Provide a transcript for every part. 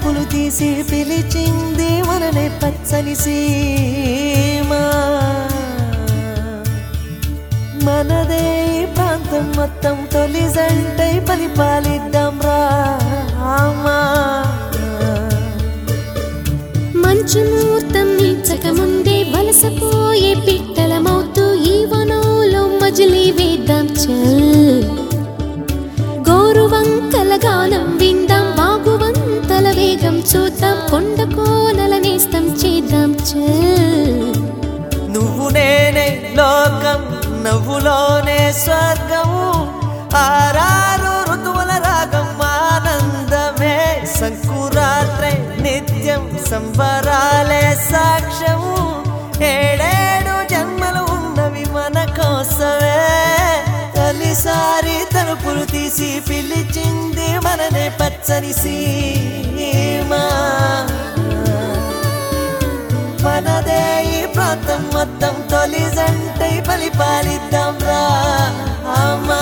తలుపులు తీసి పిలిచింది మననే పచ్చని సీమా మనదే ఈ ప్రాంతం మొత్తం తొలి జంటై పరిపాలిద్దాం రామా మంచు ముహూర్తం నిల్చక ముందే వలసపోయే పిట్టలమవుతూ ఈ వనంలో మజిలీ వేద్దాం చల్ గోరువంకల గానం విందాం వాగువంతల వేగం చూద్దాం కొండ కోనల నేస్తం చేద్దాం చల్ నువ్వు నేనే లోకం నవ్వులోనే స్వర్గం ఆరారు ఋతువుల రాగం ఆనందమే సంకురాత్రే నిత్యం సంబరాలే సాక్ష్యం ఏడేడు జన్మలు ఉన్నవి మన కోసమే తొలిసారి తలుపులు తీసి పిలిచింది మననే పచ్చని సీమా మనదే ఈ ప్రాంతం మొత్తం తొలి జంటై పరిపాలిద్దాం రా అమ్మా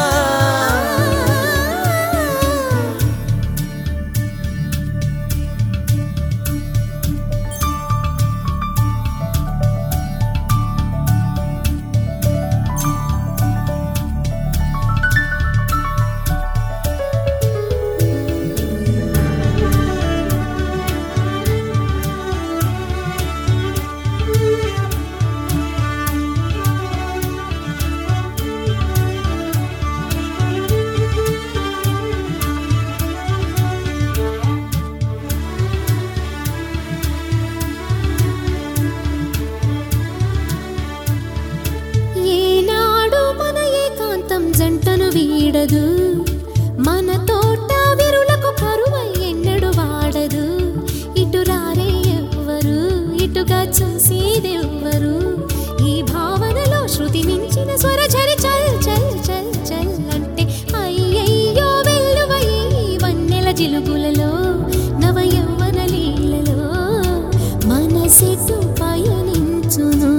ఏనాడు మన ఏకాంతం జంటను వీడదు మన తోట విరులకు కరువై ఎన్నడు వాడదు ఇటు రారే ఎవ్వరు ఇటుగా చూసేదెవ్వరు ఈ భావనలో శృతి మించిన స్వర ఝరి చల్ చల్ చల్ చల్ అంటే అయ్యయ్యో వెల్లువై వన్నెల జిలుగులలో నవ యవ్వన లీలలో మనసెటు పయనించును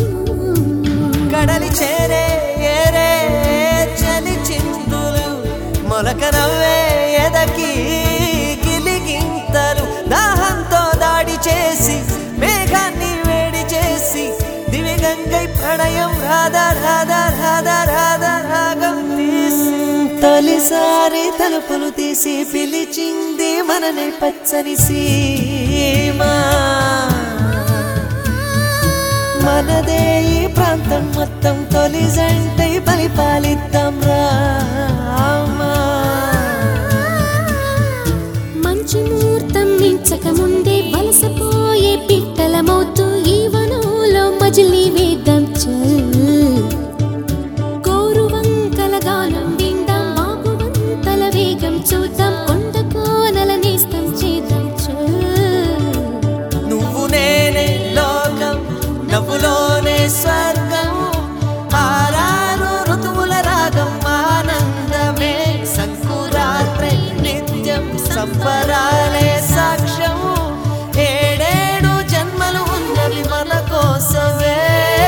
కడలి చేరే ఏరే చలి చిందులు మొలక నవ్వే ఎదకి గిలిగింతలు దాహంతో దాడి చేసి మేఘాన్ని వేడి చేసి దివి గంగై ప్రణయం రాధా రాధా రాధా రాధా రాగం తీసి తొలిసారి తలుపులు తీసి పిలిచింది మనని పచ్చని సీమా మనదే ఈ ప్రాంతం మొత్తం తొలి జంటై పరిపాలిద్దాం రామా మంచు ముహూర్తం మించక ముందే వలసపోయే పిట్టలమవుతూ ఈ వనంలో మజిలీ వేద్దాం చల్ గోరువంకల గానం విందాం వాగువంతల వేగం చూద్దాం కొండ కోనల నేస్తం చేద్దాం చల్ నువ్వు నేనే లోకం నవ్వులోనే స్వర్గం ఆరారు ఋతువుల రాగం ఆనందమే సంకురాత్రే నిత్యం సంబరాలే సాక్ష్యం ఏడేడు జన్మలు ఉన్నవి మన కోసమే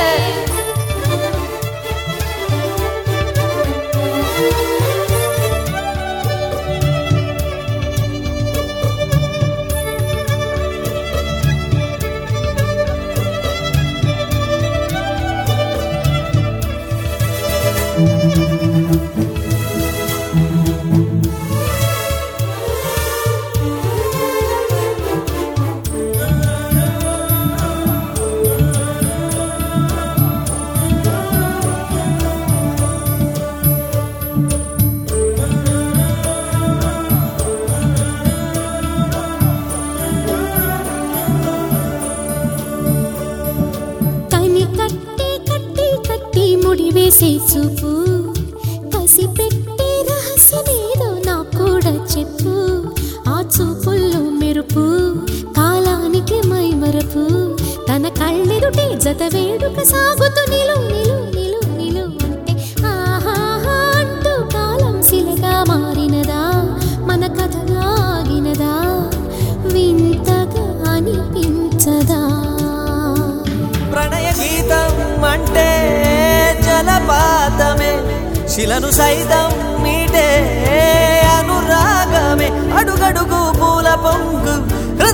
కని కట్టి కట్టి కట్టి ముడి వేసే చూపు కసి పెట్టి రహస్యమేదో నాకు కూడా చెప్పు ఆ చూపుల్లో మెరుపు కాలానికి మైమరపు తన కళ్ళెదుటే జత వేడుక సాగుతూ నిలు నిలు నిలు నిలు అంటే ఆహాహా అంటూ కాలం శిలగా మారినదా మన కథ ఆగినదా వింతగా అనిపించదా ప్రణయ గీతం అంటే జలపాతమే శిలను సైతం మీటే అనురాగమే అడుగడుగు పూల పొంగు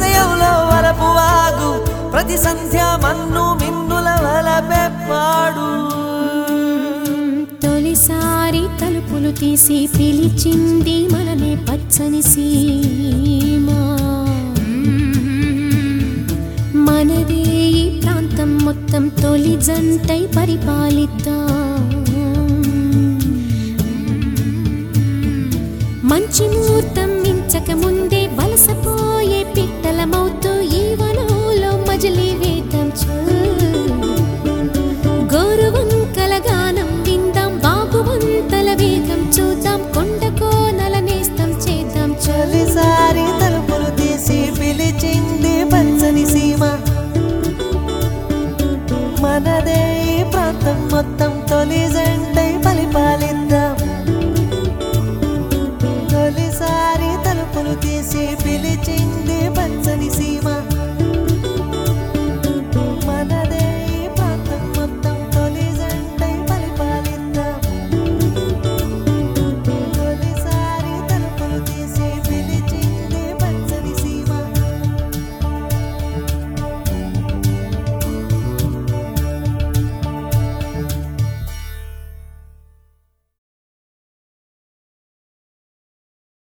ప్రతి సంధ్య మన్ను మిన్నుల వలపెప్పాడు తొలిసారి తలుపులు తీసి పిలిచింది మననే పచ్చని సీమా మనదే ఈ ప్రాంతం మొత్తం తొలి జంటై పరిపాలిద్దాం మంచి ముహూర్తం మించక ముందే వలసపో